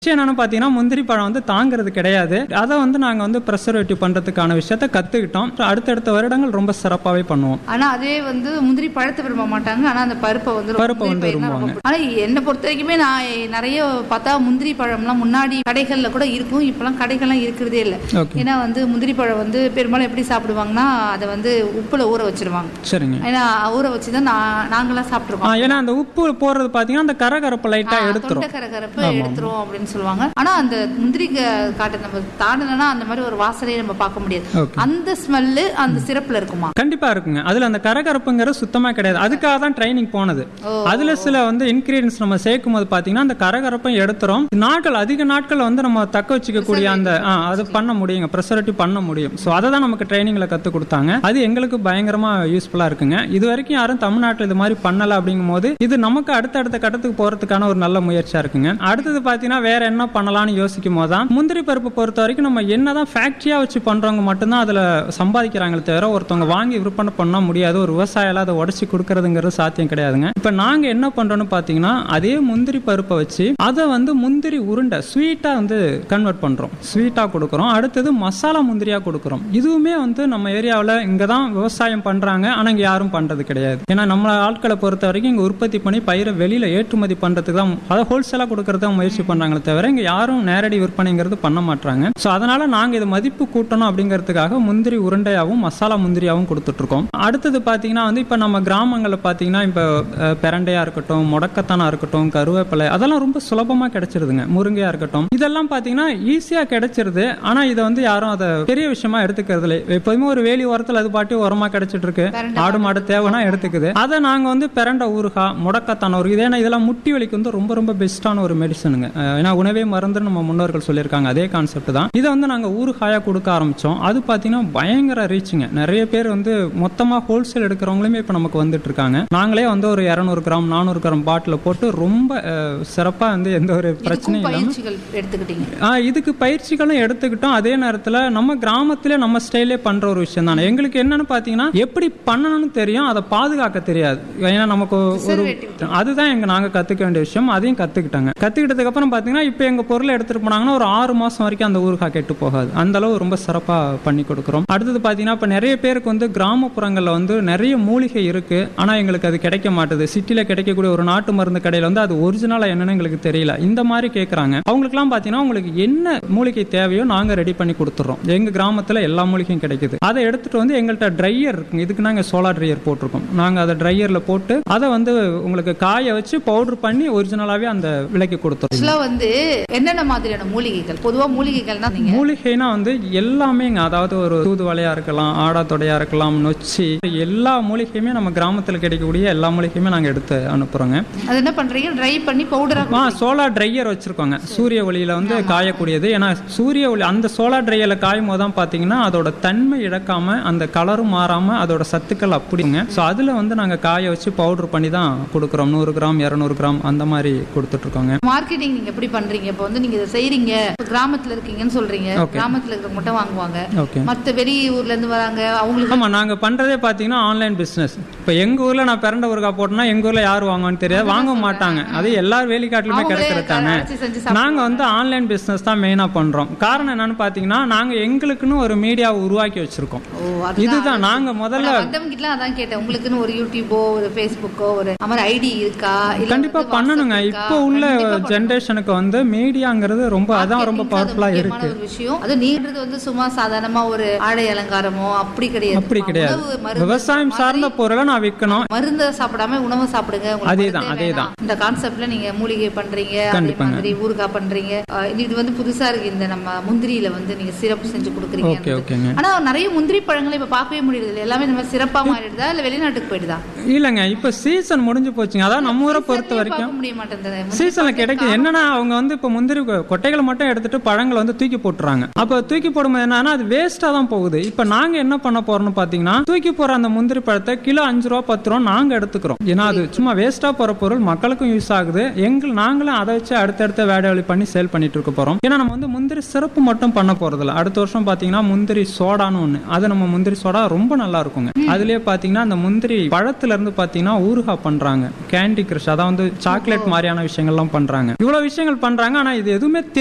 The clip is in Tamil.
விஷயம் என்னன்னு பார்த்தீங்கன்னா முந்திரி பழம் வந்து தாங்கிறது கிடையாது அதை வந்து நாங்கள் வந்து ப்ரெசர்வேட்டிவ் பண்ணுறதுக்கான விஷயத்த கற்றுக்கிட்டோம் அடுத்தடுத்த வருடங்கள் ரொம்ப சிறப்பாகவே பண்ணுவோம் ஆனா அதே வந்து முந்திரி பழத்தை விரும்ப மாட்டாங்க ஆனா அந்த பருப்பை வந்து ரொம்ப- பருப்பை முந்திரி வந்து பயிர்னா ரொம்ப விரும்புவாங்க. பிடிக்கும். ஆனா என்னை பொறுத்த வரைக்குமே நான் நிறைய பார்த்தா முந்திரி பழம்லாம் முன்னாடி கடைகள்ல கூட இருக்கும் இப்பெல்லாம் கடைகள்லாம் இருக்கிறதே இல்லை ஓகே ஏன்னா வந்து முந்திரி பழம் வந்து பெரும்பாலும் எப்படி சாப்பிடுவாங்கன்னா அதை வந்து உப்புல ஊற வச்சிருவாங்க சரிங்க ஏன்னா ஊற வச்சு தான் நான் நாங்களாம் ஆ, சாப்பிட்ருக்கோம் ஏன்னா அந்த உப்பு போடுறது பார்த்தீங்கன்னா அந்த கரகரப்பு லைட்டாக எடுத்துரும் தொண்டை கரகரப்பு எடுத்துரும் அப்படின்னு சொல்லுவாங்க ஆனா அந்த முந்திரி க- காட்டை நம்ம தாண்டனா அந்த மாதிரி ஒரு வாசனையை நம்ம பார்க்க முடியாது ஓகே அந்த ஸ்மெல்லு அந்த சிறப்புல இருக்குமா கண்டிப்பா இருக்குங்க அதுல அந்த கரகரப்புங்கிறது சுத்தமா கிடையாது அதுக்காக தான் ட்ரைனிங் போனது ஓ. அதுல சில வந்து இன்கிரீடியன்ஸ் நம்ம சேர்க்கும் போது பாத்தீங்கன்னா அந்த கரகரப்பை எடுத்துரும் நாட்கள் அதிக நாட்கள் வந்து நம்ம தக்க வச்சுக்கக்கூடிய அந்த ஆ, அது பண்ண முடியுங்க ப்ரெசர்வேட்டிவ் பண்ண முடியும் ஸோ அதை தான் நமக்கு ட்ரைனிங்ல கத்து கொடுத்தாங்க அது எங்களுக்கு பயங்கரமா யூஸ்ஃபுல்லா இருக்குங்க இது வரைக்கும் யாரும் தமிழ்நாட்டில் இது மாதிரி பண்ணல அப்படிங்கும் போது இது நமக்கு அடுத்தடுத்த கட்டத்துக்கு போறதுக்கான ஒரு நல்ல முயற்சியா இருக்குங்க அடுத்தது பாத்தீங்கன்னா வேற என்ன பண்ணலாம்னு யோசிக்கும் போது தான் முந்திரி பருப்பு பொறுத்த வரைக்கும் நம்ம என்னதான் ஃபேக்டரியா வச்சு பண்றவங்க மட்டும்தான் அதுல சம்பாதிக்கிறாங்களே தவிர ஒருத்தவங்க வாங்கி விற்பனை பண்ண முடியாது ஒரு விவசாயில அதை உடச்சி கொடுக்கறதுங்கிறது சாத்தியம் கிடையாதுங்க இப்ப நாங்க என்ன பண்றோம்னு பாத்தீங்கன்னா அதே முந்திரி பருப்பை வச்சு அதை வந்து முந்திரி உருண்டை ஸ்வீட்டா வந்து கன்வெர்ட் பண்றோம் ஸ்வீட்டா கொடுக்குறோம் அடுத்தது மசாலா முந்திரியா கொடுக்குறோம் இதுவுமே வந்து நம்ம ஏரியாவில் இங்க தான் விவசாயம் பண்றாங்க ஆனா இங்க யாரும் பண்றது கிடையாது ஏன்னா நம்ம ஆட்களை பொறுத்த வரைக்கும் இங்க உற்பத்தி பண்ணி பயிரை வெளியில ஏற்றுமதி பண்றதுக்கு தான் அதாவது ஹோல்சேலா கொடுக்கறது தான் முயற்சி பண்றாங்களே தவிர இங்க யாரும் நேரடி விற்பனைங்கிறது பண்ண மாட்டாங்க ஸோ அதனால நாங்க இது மதிப்பு கூட்டணும் அப்படிங்கிறதுக்காக முந்திரி உருண்டையாவும் மசாலா முந்திரியாவும் கொடுத்துட்டு இருக்கோம் அடுத்தது பாத்தீங்கன்னா வந்து இப்ப நம்ம கிராமங்களில் பாத்தீங்கன்னா இப்ப அஹ், பிரண்டையா இருக்கட்டும் முடக்கத்தானா இருக்கட்டும் கருவேப்பிலை அதெல்லாம் ரொம்ப சுலபமா கிடைச்சிருதுங்க முருங்கையா இருக்கட்டும் இதெல்லாம் பாத்தீங்கன்னா ஈஸியா கிடைச்சிருது ஆனா இதை வந்து யாரும் அதை பெரிய விஷயமா எடுத்துக்கிறது இல்லை எப்போதுமே ஒரு வேலி ஓரத்துல அது பாட்டி உரமா கிடைச்சிட்டு இருக்கு பிரண்டை ஆடு மாடு தேவைன்னா எடுத்துக்குது அதை நாங்க வந்து பிரண்ட ஊறுகா முடக்கத்தான ஒரு இது ஏன்னா இதெல்லாம் முட்டி வலிக்கு வந்து ரொம்ப ரொம்ப பெஸ்ட்டான ஒரு மெடிசனுங்க அஹ் ஏன்னா உணவே மருந்துன்னு நம்ம முன்னோர்கள் சொல்லியிருக்காங்க அதே கான்செப்ட் தான் இதை வந்து நாங்க ஊறுகாயா கொடுக்க ஆரம்பிச்சோம் அது பாத்தீங்கன்னா பயங்கர ரீச்சுங்க நிறைய பேர் வந்து மொத்தமா ஹோல்சேல் எடுக்கிறவங்களுமே இப்ப நமக்கு வந்துட்டு இருக்காங்க நாங்களே வந்து ஒரு இரநூறு கிராம் நானூறு கிராம் பாட்டில் போட்டு ரொம்ப அஹ், சிறப்பா வந்து எந்த ஒரு இதுக்கும் பிரச்சனையும் இல்லாம பயிற்சிகள் எடுத்துக்கிட்டீங்க ஆ, இதுக்கு பயிற்சிகளும் எடுத்துக்கிட்டோம் அதே நேரத்தில் நம்ம கிராமத்திலே நம்ம ஸ்டைலே பண்ற ஒரு விஷயம் தானே எங்களுக்கு என்னன்னு பார்த்தீங்கன்னா எப்படி பண்ணணும்னு தெரியும் அதை பாதுகாக்க தெரியாது ஏன்னா நமக்கு ஒரு அதுதான் எங்க நாங்க கத்துக்க வேண்டிய விஷயம் அதையும் கத்துக்கிட்டாங்க கத்துக்கிட்டதுக்கு அப்புறம் பார்த்தீங்கன்னா இப்போ எங்க பொருளை எடுத்துட்டு போனாங்கன்னா ஒரு ஆறு மாசம் வரைக்கும் அந்த ஊறுகாய் கெட்டு போகாது அந்த அளவு ரொம்ப சிறப்பா பண்ணி கொடுக்குறோம் அடுத்தது பார்த்தீங்கன்னா இப்போ நிறைய பேருக்கு வந்து கிராமப்புறங்களில் வந்து நிறைய மூலிகை இருக்கு ஆனா எங்களுக்கு அது கிடைக்க மாட்டுது சிட்டில கிடைக்கக்கூடிய ஒரு நாட்டு மருந்து கடையில வந்து அது ஒரிஜினலா என்னன்னு எங்களுக்கு தெரியல இந்த மாதிரி கேட்குறாங்க அவங்களுக்குலாம் பார்த்தீங்கன்னா உங்களுக்கு என்ன மூலிகை தேவையோ நாங்கள் ரெடி பண்ணி கொடுத்துட்றோம் எங்கள் கிராமத்தில் எல்லா மூலிகையும் கிடைக்குது அதை எடுத்துட்டு வந்து எங்கள்கிட்ட ட்ரையர் இருக்குங்க இதுக்கு நாங்கள் சோலார் ட்ரையர் போட்டிருக்கோம் நாங்கள் அதை ட்ரையரில் போட்டு அதை வந்து உங்களுக்கு காய வச்சு பவுடர் பண்ணி ஒரிஜினலாகவே அந்த விலைக்கு கொடுத்துருவோம் ஆக்சுவலா வந்து என்னென்ன மாதிரியான மூலிகைகள் பொதுவா மூலிகைகள்னா நீங்க மூலிகைனா வந்து எல்லாமேங்க அதாவது ஒரு தூதுவளையா இருக்கலாம் ஆடாத்தொடையா இருக்கலாம் நொச்சி எல்லா மூலிகையுமே நம்ம கிராமத்தில் கிடைக்கக்கூடிய எல்லா மூலிகையுமே நாங்கள் எடுத்து அனுப்புகிறோங்க அது என்ன பண்றீங்க ட்ரை பண்ணி பவுடரா ஆ சோலார் ட்ரையர் வச்சிருக்கோங்க சூரிய ஒளியில வந்து காயக்கூடியது ஏன்னா சூரிய ஒளி அந்த சோலார் ட்ரையர்ல காயும் போது தான் பாத்தீங்கன்னா அதோட தன்மை இழக்காம அந்த கலரும் மாறாம அதோட சத்துக்கள் அப்படிங்க ஸோ அதுல வந்து நாங்க காய வச்சு பவுடர் பண்ணி தான் கொடுக்குறோம் நூறு கிராம் இரநூறு கிராம் அந்த மாதிரி கொடுத்துட்டு இருக்கோங்க மார்க்கெட்டிங் நீங்க எப்படி பண்றீங்க இப்போ வந்து நீங்க இதை செய்றீங்க இப்ப கிராமத்துல இருக்கீங்கன்னு சொல்றீங்க Okay. கிராமத்துல இருக்கிற மட்டும் வாங்குவாங்க ஓகே மத்த வெளி ஊர்ல இருந்து வராங்க அவங்களுக்கு ஆமா நாங்க பண்றதே பாத்தீங்கன்னா ஆன்லைன் பிசினஸ் இப்போ எங்க ஊர்ல நான் பிறண்ட ஊருக்கா போட்டோம்னா எங்க ஊர்ல யார் வாங்குவான்னு தெரியாது வாங்க மாட்டாங்க அது எல்லாரும் வேலிக்காட்டிலுமே அவங்களே கிடைக்கிறது தானே அரைச்சு செஞ்சு சாப்பிடுவாங்க. நாங்க வந்து ஆன்லைன் பிசினஸ் தான் மெயினா பண்றோம் காரணம் என்னன்னு பாத்தீங்கன்னா நாங்க எங்களுக்குன்னு ஒரு மீடியாவை உருவாக்கி வச்சிருக்கோம் ஓ அதுதான் இதுதான் நாங்க முதல்ல வந்தவங்க கிட்ட அதான் கேட்டேன் உங்களுக்குன்னு ஒரு யூடியூபோ ஒரு ஃபேஸ்புக்கோ ஒரு அது மாதிரி ஐடி இருக்கா இல்ல கண்டிப்பா வந்து பண்ணணுங்க WhatsApp இருக்கா? இப்போ உள்ள கண்டிப்பா பண்ணணும். ஜென்ரேஷனுக்கு வந்து மீடியாங்கிறது ரொம்ப அதான் ரொம்ப Marketing அது பவர்ஃபுல்லா முக்கியமான இருக்கு ஒரு விஷயம் அது நீன்றது வந்து சும்மா சாதாரணமா ஒரு ஆடை அலங்காரமோ அப்படி கிடையாது அப்படி கிடையாது உணவு, மருந்து விவசாயம் சார்ந்த பொருளை நான் விற்கணும் மருந்த சாப்பிடாம உணவு சாப்பிடுங்க உங்களுக்கு அதேதான், மருந்தே அதேதான். வேணாம். இந்த கான்செப்ட்ல நீங்க மூலிகை பண்றீங்க அதே கண்டிப்பாங்க. மாதிரி ஊறுகாய் பண்றீங்க அஹ் இது வந்து புதுசா இருக்கு இந்த நம்ம முந்திரியில வந்து நீங்க சிறப்பு செஞ்சு கொடுக்குறீங்க ஓகே ஓகேங்க ஆனா நிறைய முந்திரி பழங்களை இப்ப பார்க்கவே முடியுது இல்ல எல்லாமே இந்த மாதிரி சிறப்பா மாறிடுதா இல்ல வெளிநாட்டுக்கு போயிடுதா இல்லைங்க இப்போ சீசன் முடிஞ்சு போச்சுங்க அதான் நம்ம ஊரை பொறுத்த வரைக்கும் பார்க்க முடிய மாட்டேங்குது சீசன்ல கிடைக்குது என்னன்னா அவங்க வந்து இப்போ முந்திரி கொ- கொட்டைகளை மட்டும் எடுத்துட்டு பழங்களை வந்து தூக்கி போட்டுறாங்க அப்போ தூக்கி போடும்போது என்னன்னா அது வேஸ்டா தான் போகுது இப்போ நாங்க என்ன பண்ண போறோம்னு பாத்தீங்கன்னா தூக்கி போற அந்த முந்திரி பழத்தை கிலோ அஞ்சு அஞ்சு ரூபா பத்து ரூபா நாங்க எடுத்துக்கிறோம் ஏன்னா அது சும்மா வேஸ்டா போற பொருள் மக்களுக்கும் யூஸ் ஆகுது எங்கள் நாங்களும் அதை வச்சு அடுத்தடுத்த வேலைவழி பண்ணி சேல் பண்ணிட்டு இருக்க போறோம் ஏன்னா நம்ம வந்து முந்திரி சிறப்பு மட்டும் பண்ண போறது இல்ல அடுத்த வருஷம் பாத்தீங்கன்னா முந்திரி சோடான்னு ஒண்ணு அது நம்ம முந்திரி சோடா ரொம்ப நல்லா இருக்குங்க அதுலயே பாத்தீங்கன்னா அந்த முந்திரி பழத்துல இருந்து பாத்தீங்கன்னா ஊறுகாய் பண்றாங்க கேண்டி கிரஷ் அதான் வந்து சாக்லேட் மாதிரியான விஷயங்கள்லாம் பண்றாங்க இவ்வளவு விஷயங்கள் பண்றாங்க ஆனா இது எதுவுமே